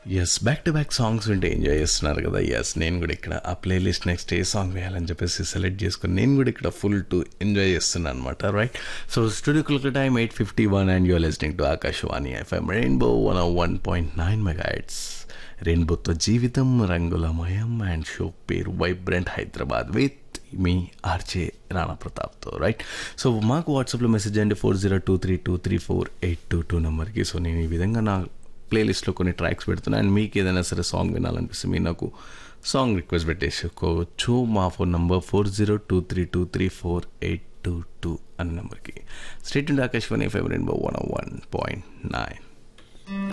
yes back to back songs ఉంటే enjoy చేస్తున్నారు కదా ఎస్ నేను కూడా ఇక్కడ ఆ ప్లేలిస్ట్ నెక్స్ట్ ఏ సాంగ్ వేయాలని చెప్పేసి సెలెక్ట్ చేసుకుని నేను కూడా ఇక్కడ ఫుల్ టు ఎంజాయ్ చేస్తున్నాను అనమాట రైట్ సో స్టూడియోకుల time eight fifty one and you are listening to Akashvani FM rainbow one one point nine megahertz రెయిన్బోతో జీవితం రంగులమయం అండ్ షో పేరు వైబ్రెంట్ హైదరాబాద్ విత్ మీ ఆర్జే రాణా ప్రతాప్తో రైట్ సో మాకు వాట్సాప్లో మెసేజ్ చేయండి four zero two three two three four eight two two నెంబర్కి సో నేను ఈ విధంగా నా ప్లేలిస్ట్లో కొన్ని ట్రాక్స్ పెడుతున్నాను అండ్ మీకు ఏదైనా సరే సాంగ్ వినాలనిపిస్తే మీరు నాకు సాంగ్ రిక్వెస్ట్ పెట్టేసుకోవచ్చు మా phone number four zero two three two three four eight two two అన్న నెంబర్కి state Akashvani five rainbow one one point nine